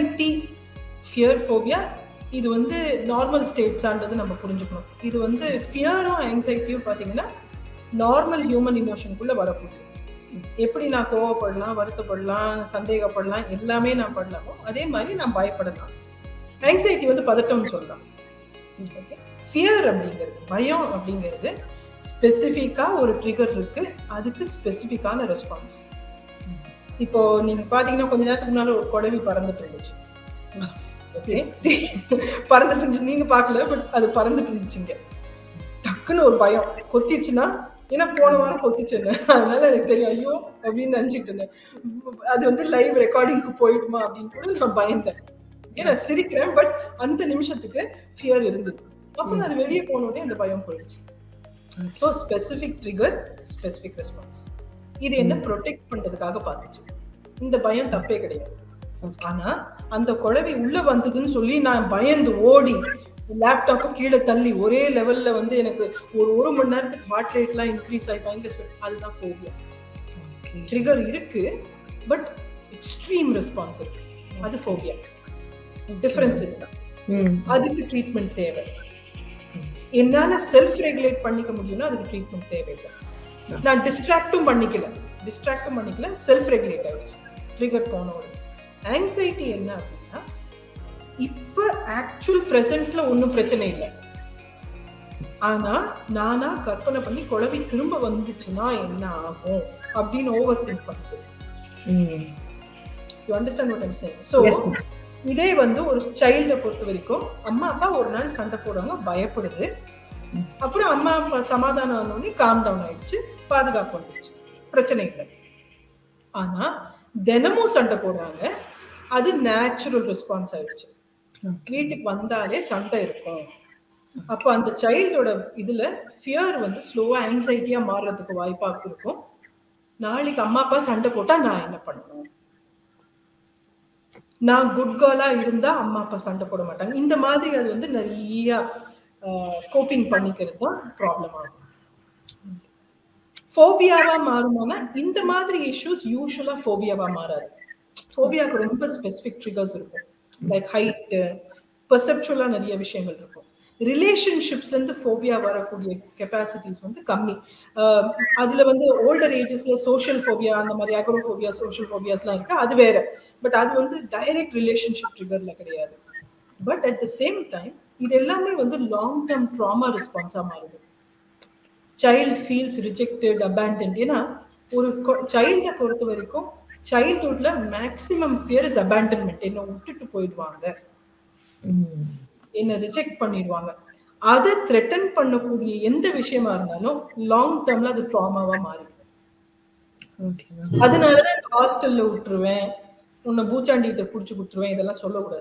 Anxiety fear phobia இது வந்து normal ஸ்டேட்ஸான்றது நம்ம புரிஞ்சுக்கணும் இது வந்து ஃபியரும் ஆங்ஸைட்டியும் பார்த்தீங்கன்னா நார்மல் ஹியூமன் இமோஷனுக்குள்ள வரக்கூடிய எப்படி நான் கோவப்படலாம் வருத்தப்படலாம் சந்தேகப்படலாம் எல்லாமே நான் படலாமோ அதே மாதிரி நான் பயப்படலாம் ஆங்ஸைட்டி வந்து பதட்டம்னு சொல்லலாம் ஓகே ஃபியர் அப்படிங்கிறது பயம் அப்படிங்கிறது ஸ்பெசிஃபிக்காக ஒரு ட்ரிகர் இருக்கு அதுக்கு ஸ்பெசிஃபிக்கான ரெஸ்பான்ஸ் இப்போ நீங்க பாத்தீங்கன்னா கொஞ்ச நேரத்துக்கு முன்னால ஒரு குடவி பறந்துட்டு இருந்துச்சு ஓகே பறந்துட்டு இருந்துச்சு நீங்க பார்க்கல பட் அது பறந்துட்டு இருந்துச்சுங்க டக்குன்னு ஒரு பயம் கொத்திடுச்சுன்னா ஏன்னா போன வாரம் கொத்திச்சு என்ன அதனால எனக்கு தெரியும் ஐயோ அப்படின்னு நினைச்சிட்டு இருந்தேன் அது வந்து லைவ் ரெக்கார்டிங்க்கு போயிடுமா அப்படின்னு கூட நான் பயந்தேன் ஏன்னா சிரிக்கிறேன் பட் அந்த நிமிஷத்துக்கு ஃபியர் இருந்தது அப்புறம் அது வெளியே போன உடனே அந்த பயம் போயிடுச்சு so specific trigger specific response இது என்ன ப்ரொடெக்ட் பண்றதுக்காக பார்த்துச்சு இந்த பயம் தப்பே கிடையாது ஆனா அந்த குழவி உள்ள வந்ததுன்னு சொல்லி நான் பயந்து ஓடி லேப்டாப்பை கீழே தள்ளி ஒரே லெவல்ல வந்து எனக்கு ஒரு ஒரு மணி நேரத்துக்கு ஹார்ட் ரேட்லாம் இன்க்ரீஸ் ஆகி பயங்கர sweat. அதுதான் ஃபோபியா ட்ரிகர் இருக்கு பட் எக்ஸ்ட்ரீம் ரெஸ்பான்ஸ் இருக்கு அது ஃபோபியா டிஃபரன்ஸ் இதுதான் அதுக்கு ட்ரீட்மெண்ட் தேவை என்னால செல்ஃப் ரெகுலேட் பண்ணிக்க முடியும்னா அதுக்கு ட்ரீட்மெண்ட் தேவையில்லை நான் டிஸ்ட்ராக்டும் பண்ணிக்கல டிஸ்ட்ராக்டும் பண்ணிக்கல செல்ஃப் ரெகுலேட் ஆயிடுச்சு ட்ரிகர் போன உடனே ஆங்ஸைட்டி என்ன அப்படின்னா இப்ப ஆக்சுவல் பிரசன்ட்ல ஒன்றும் பிரச்சனை இல்லை ஆனா நானா கற்பனை பண்ணி குழவி திரும்ப வந்துச்சுன்னா என்ன ஆகும் அப்படின்னு ஓவர் திங்க் பண்ணுறது you understand what I'm saying so Yes, ma'am. இதே வந்து ஒரு சைல்டை பொறுத்த வரைக்கும் அம்மா அப்பா ஒரு நாள் சண்டை போடுறாங்க பயப்படுது அப்புறம் அம்மா அப்பா சமாதானம் ஆனோடனே காம் டவுன் ஆயிடுச்சு பாதுகாப்பு வந்துடுச்சு பிரச்சனை இல்லை ஆனா தினமும் சண்டை போடுறாங்க அது நேச்சுரல் ரெஸ்பான்ஸ் ஆயிடுச்சு வீட்டுக்கு வந்தாலே சண்டை இருக்கும் அப்ப அந்த சைல்டோட இதுல ஃபியர் வந்து ஸ்லோவா ஆங்ஸைட்டியா மாறுறதுக்கு வாய்ப்பா இருக்கும் நாளைக்கு அம்மா அப்பா சண்டை போட்டா நான் என்ன பண்ணணும் நான் குட் கேர்லா இருந்தா அம்மா அப்பா சண்டை போட மாட்டாங்க இந்த மாதிரி அது வந்து நிறைய கோப்பிங் பண்ணிக்கிறது தான் ப்ராப்ளம் ஆகும் ஃபோபியாவா மாறுமானா இந்த மாதிரி இஷ்யூஸ் யூஸ்வலா ஃபோபியாவா மாறாது ஃபோபியாவுக்கு ரொம்ப ஸ்பெசிஃபிக் ட்ரிகர்ஸ் இருக்கும் லைக் ஹைட்டு பெர்செப்சுவலா நிறைய விஷயங்கள் இருக்கும் ரிலேஷன்ஷிப்ஸ்ல இருந்து ஃபோபியா வரக்கூடிய கெப்பாசிட்டிஸ் வந்து கம்மி அஹ் அதுல வந்து ஓல்டர் ஏஜஸ்ல சோஷியல் ஃபோபியா அந்த மாதிரி அக்ரோஃபோபியா சோஷியல் ஃபோபியாஸ்லாம் இருக்கு அது வேற பட் அது வந்து டைரக்ட் ரிலேஷன்ஷிப் ட்ரிகர்ல கிடையாது but at the same time இது எல்லாமே வந்து லாங் டேர்ம் ட்ராமா ரெஸ்பான்ஸா மாறுது சைல்ட் ஃபீல்ஸ் ரிஜெக்டட் அபேண்டன்ட் ஏன்னா ஒரு சைல்டை பொறுத்த வரைக்கும் சைல்ட்ஹுட்ல மேக்ஸிமம் ஃபியர் இஸ் அபேண்டன்மெண்ட் என்ன விட்டுட்டு போயிடுவாங்க என்ன ரிஜெக்ட் பண்ணிடுவாங்க அதை த்ரெட்டன் பண்ணக்கூடிய எந்த விஷயமா இருந்தாலும் லாங் டேர்ம்ல அது ட்ராமாவா மாறிடும் அதனாலதான் ஹாஸ்டல்ல விட்டுருவேன் உன்னை பூச்சாண்டிகிட்ட புடிச்சு கொடுத்துருவேன் இதெல்லாம் சொல்லக்கூடாது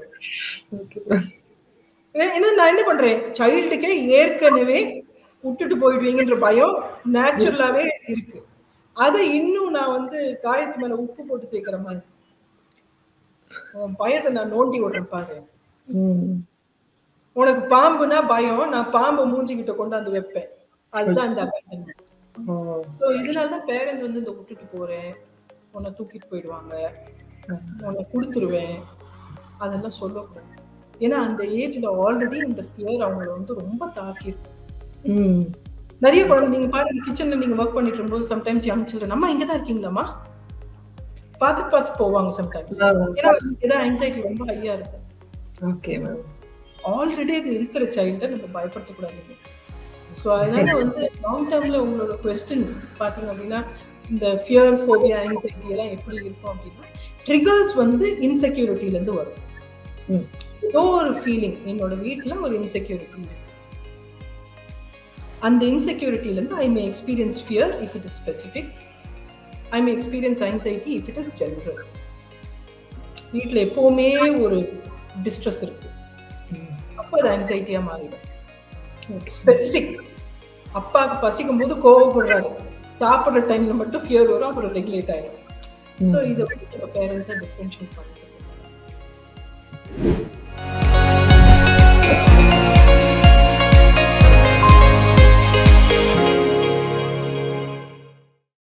ஏ- ஏன்னா நான் என்ன பண்றேன் சைல்டுக்கே ஏற்கனவே விட்டுட்டு போயிடுவீங்கன்ற பயம் நேச்சுரலாவே இருக்கு அதை இன்னும் நான் வந்து காயத்து மேல உப்பு போட்டு தேய்க்கிற மாதிரி உன் பயத்தை நான் நோண்டி விடுறேன் பாரு உனக்கு பாம்புனா பயம் நான் பாம்பை மூஞ்சிக்கிட்ட கொண்டாந்து வைப்பேன் அதுதான் இந்த abandonment. சோ இதனால தான் பேரண்ட்ஸ் வந்து இந்த விட்டுட்டு போறேன் உன்னை தூக்கிட்டு போயிடுவாங்க உன்னை கொடுத்துருவேன் அதெல்லாம் சொல்லக்கூடாது ஏன்னா அந்த ஏஜ்ல ஆல்ரெடி இந்த ஃபியர் அவங்கள வந்து ரொம்ப தாக்கிருக்கு நிறைய குழந்தை நீங்க பாருங்க கிச்சன்ல நீங்க ஒர்க் பண்ணிட்டு இருக்கும்போது சம்டைம்ஸ் யங் சில்ட்ரன் அம்மா இங்க தான் இருக்கீங்களாம்மா பார்த்து பார்த்து போவாங்க சம்டைம்ஸ் ஏன்னா இதான் ஆங்ஸைட்டி ரொம்ப ஹையா இருக்கு ஓகே மேம் ஆல்ரெடி அது இருக்கிற சைல்டை நம்ம பயப்படுத்தக்கூடாது ஸோ அதனால வந்து லாங் டேர்ம்ல உங்களோட கொஸ்டின் பார்த்தீங்க அப்படின்னா இந்த ஃபியர் ஃபோபியா ஆங்ஸைட்டி எல்லாம் எப்படி இருக்கும் அப்படின்னா ட்ரிகர்ஸ் வந்து இன்செக்யூரிட்டில இருந்து வரும் ம். ஏதோ ஒரு ஃபீலிங் என்னோட வீட்ல ஒரு இன்செக்யூரிட்டி இருக்கு அந்த இன்செக்யூரிட்டில இருந்து I may experience fear if it is specific I may experience anxiety if it is general வீட்ல எப்பவுமே ஒரு டிஸ்ட்ரெஸ் இருக்கு அப்போ அது ஆங்ஸைட்டியா மாறிடும் ஸ்பெசிஃபிக் அப்பாவுக்கு பசிக்கும் போது கோவப்படுறாரு சாப்பிடுற டைம்ல மட்டும் ஃபியர் வரும் அப்புறம் ரெகுலேட் ஆயிடும் ஸோ இதை வந்து பேரண்ட்ஸை டிஃப்ரென்ஷியேட் பண்ணிக்கணும்